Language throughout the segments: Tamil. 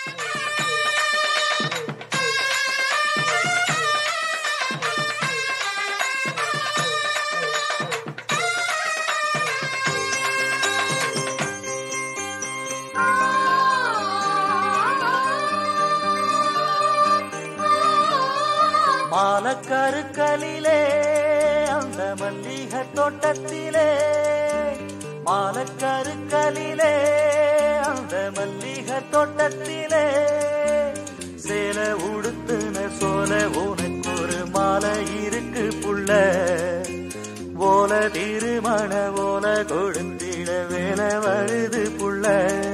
மாலக்கருக்கலிலே அந்த மல்லிகை தோட்டத்திலே மாலக்கருக்கலிலே அந்த மல்லிகை தோட்டத்திலே சேல உடுத்துன சோல உனக்கு ஒரு மாலை இருக்கு புள்ள ஓல திருமண ஓல கொடுத்திட வேலை வருது புள்ள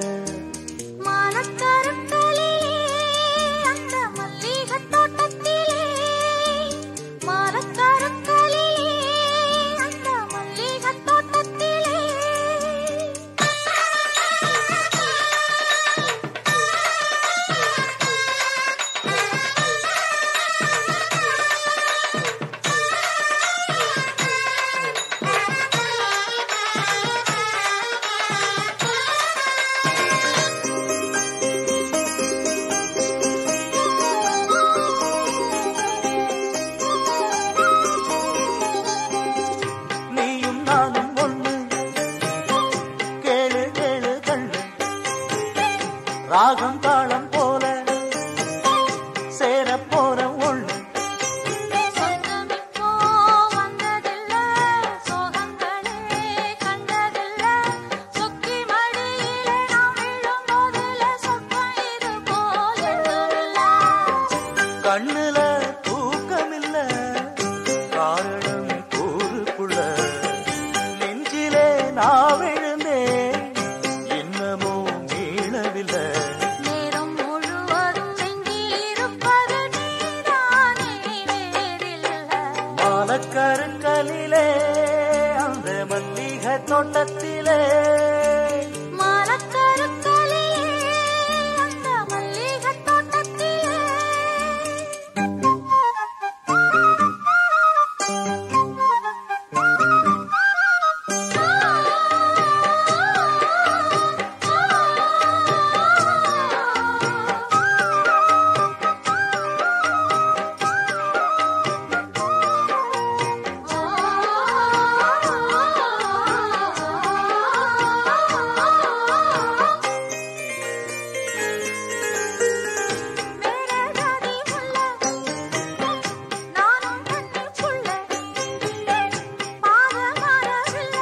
மானக்கருக்களிலே அந்த மல்லிகைத் தோட்டத்திலே மானக்கருக்களிலே அந்த மல்லிகைத் தோட்டத்திலே நீயும் நானும் ஒண்ணு கேளு கேளு கண்ணு ராகம் தாளம் போல சேர போற ஒண்ணு சொந்தமிப்போ வந்ததில்ல சோகங்களே கண்டதில்ல சொக்கி மடியிலே நாம் விழும் போதில சொப்பம் இது போல் எதுவுமில்ல கண்ணுல தூக்கமில்ல காரணம் கூறுக்குள்ள நெஞ்சிலே நான் விழுந்தேன் இன்னமும் மீளவில்லை நேரம் முழுவதும் நெஞ்சில் இருப்பது நீதானே வேறில்ல மாலக்கருங்கலிலே அந்த மல்லிகை தோட்டத்திலே மாலக்கருக்களிலே அந்த மல்லிகைத் தோட்டத்திலே மேரஜாதி முல்ல நானும் கண்ணி புள்ள பாவ மாறவில்ல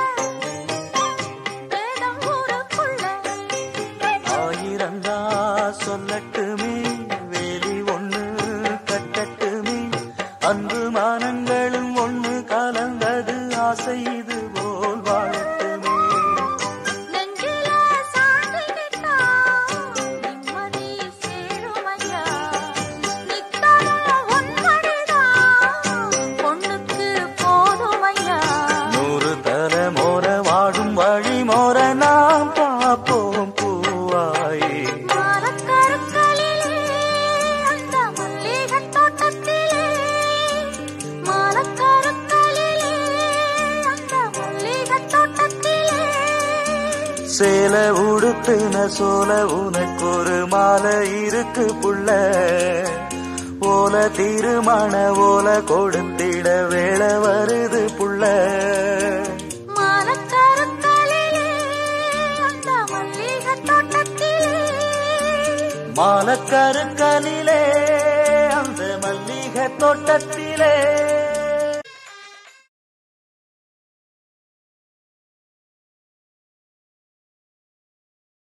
வேதம் ஊருக்குள்ள ஆயிரந்தா சொல்லட்டுமே வேலி ஒண்ணு கட்டட்டுமே அன்பு மானங்களும் ஒண்ணு கலந்தது ஆசை இது போல் வாழட்டுமே நெஞ்சில சாந்திக்கிட்டா நிம்மதி சேருமையா நித்தமும் உன்மடிதான் பொண்ணுக்கு போதுமையா நூறு தலைமோர வாடும் வழி மோர நாம் பார்ப்போம் பூவாயே மாலக்கருக்களிலே அந்த மல்லிகைத் தோட்டத்திலே மாலக்கருக்களிலே அந்த மல்லிகைத் தோட்டத்திலே சேல உடுத்துன சோல உனக்கு ஒரு மாலை இருக்கு புள்ள ஓல திருமண ஓல கொடுத்திட வேலை வருது புள்ள மாலக்கருக்களிலே அந்த மல்லிகைத் தோட்டத்திலே மாலக்கருக்கலிலே அந்த மல்லிகை தோட்டத்திலே